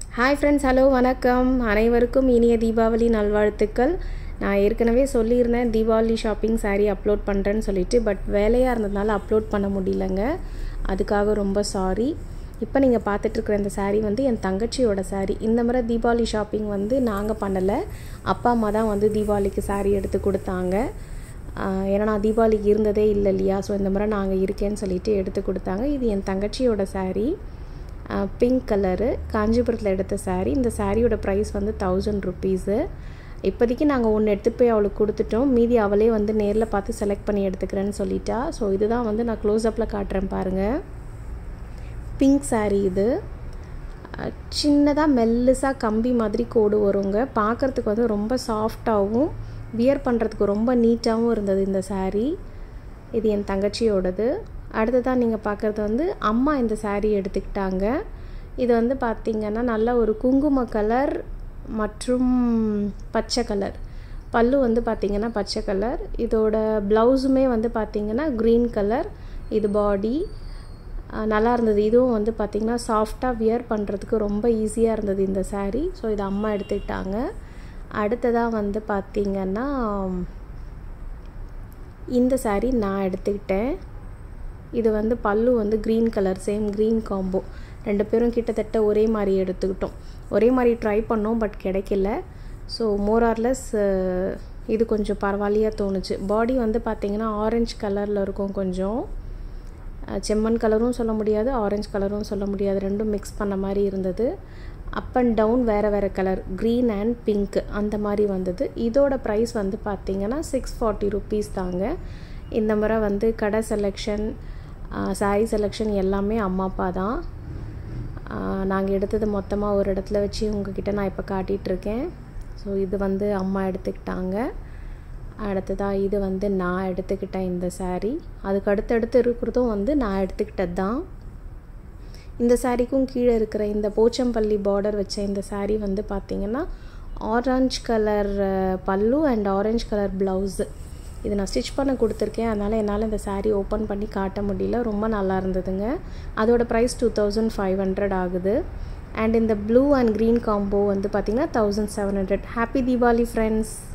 hi friends hello வணக்கம் அனைவருக்கும் இனிய தீபாவளி நல்வாழ்த்துக்கள் நான் ஏற்கனவே சொல்லியிருந்தேன் தீபாவளி ஷாப்பிங் saree அப்லோட் பண்ணுறேன்னு சொல்லிட்டு பட் வேலையாக இருந்ததுனால அப்லோட் பண்ண முடியலங்க அதுக்காக ரொம்ப சாரி இப்போ நீங்கள் பார்த்துட்ருக்குற இந்த saree வந்து என் தங்கச்சியோட saree இந்த முறை தீபாவளி ஷாப்பிங் வந்து நாங்கள் பண்ணலை அப்பா அம்மா தான் வந்து தீபாவளிக்கு saree எடுத்து கொடுத்தாங்க ஆஹ் ஏன்னா நான் தீபாவளிக்கு இருந்ததே இல்லை இல்லையா ஸோ இந்த முறை நாங்கள் இருக்கேன்னு சொல்லிட்டு எடுத்து கொடுத்தாங்க இது என் தங்கச்சியோட saree பிங்க் கலரு காஞ்சிபுரத்தில் எடுத்த saree இந்த சாரியோட ப்ரைஸ் வந்து தௌசண்ட் ருப்பீஸு இப்போதைக்கு நாங்கள் ஒன்று எடுத்துகிட்டு போய் அவளுக்கு கொடுத்துட்டோம் மீதி அவளே வந்து நேரில் பார்த்து செலக்ட் பண்ணி எடுத்துக்கிறேன்னு சொல்லிட்டா ஸோ இதுதான் வந்து நான் க்ளோஸ்அப்பில் காட்டுறேன் பாருங்கள் பிங்க் saree இது சின்னதாக மெல்லுசாக கம்பி மாதிரி கோடு வருங்க பார்க்குறதுக்கு வந்து ரொம்ப சாஃப்டாகவும் வியர் பண்ணுறதுக்கு ரொம்ப நீட்டாகவும் இருந்தது இந்த saree இது என் தங்கச்சியோடது அடுத்ததாக நீங்கள் பார்க்குறது வந்து அம்மா இந்த saree எடுத்துக்கிட்டாங்க இது வந்து பார்த்திங்கன்னா நல்ல ஒரு குங்கும கலர் மற்றும் பச்சை கலர் பல்லு வந்து பார்த்திங்கன்னா பச்சை கலர் இதோட ப்ளவுஸுமே வந்து பார்த்திங்கன்னா க்ரீன் கலர் இது பாடி நல்லா இருந்தது இதுவும் வந்து பார்த்திங்கன்னா சாஃப்டாக வியர் பண்ணுறதுக்கு ரொம்ப ஈஸியாக இருந்தது இந்த saree ஸோ இது அம்மா எடுத்துக்கிட்டாங்க அடுத்ததாக வந்து பார்த்திங்கன்னா இந்த saree நான் எடுத்துக்கிட்டேன் இது வந்து பல்லு வந்து green colour same green combo ரெண்டு பேரும் கிட்டத்தட்ட ஒரே மாதிரி எடுத்துக்கிட்டோம் ஒரே மாதிரி ட்ரை பண்ணோம் பட் கிடைக்கல ஸோ மோரார்லெஸ் இது கொஞ்சம் பரவாயில்லையாக தோணுச்சு பாடி வந்து பார்த்திங்கன்னா ஆரஞ்சு கலரில் இருக்கும் கொஞ்சம் செம்மண் கலரும் சொல்ல முடியாது ஆரஞ்சு கலரும் சொல்ல முடியாது ரெண்டும் மிக்ஸ் பண்ண மாதிரி இருந்தது அப் அண்ட் டவுன் வேறு வேறு கலர் க்ரீன் அண்ட் பிங்க் அந்த மாதிரி வந்தது இதோட ப்ரைஸ் வந்து பார்த்திங்கன்னா சிக்ஸ் ஃபார்ட்டி ருப்பீஸ் தாங்க இந்த முறை வந்து கடை செலெக்ஷன் சாரீ செலெக்ஷன் எல்லாமே அம்மா அப்பா தான் நாங்கள் எடுத்தது மொத்தமாக ஒரு இடத்துல வச்சு உங்ககிட்ட நான் இப்போ காட்டிகிட்ருக்கேன் ஸோ இது வந்து அம்மா எடுத்துக்கிட்டாங்க அடுத்ததாக இது வந்து நான் எடுத்துக்கிட்டேன் இந்த saree அதுக்கு அடுத்தடுத்து இருக்கிறதும் வந்து நான் எடுத்துக்கிட்டது தான் இந்த சாரீக்கும் கீழே இருக்கிற இந்த போச்சம்பள்ளி பார்டர் வச்ச இந்த saree வந்து பார்த்திங்கன்னா orange colour pallu and orange colour blouse இது நான் ஸ்டிச் பண்ண கொடுத்துருக்கேன் அதனால் என்னால் இந்த saree ஓப்பன் பண்ணி காட்ட முடியல ரொம்ப நல்லா இருந்ததுங்க அதோட price two thousand five hundred ஆகுது அண்ட் இந்த ப்ளூ அண்ட் க்ரீன் காம்போ வந்து பார்த்திங்கன்னா thousand seven hundred happy Deepavali friends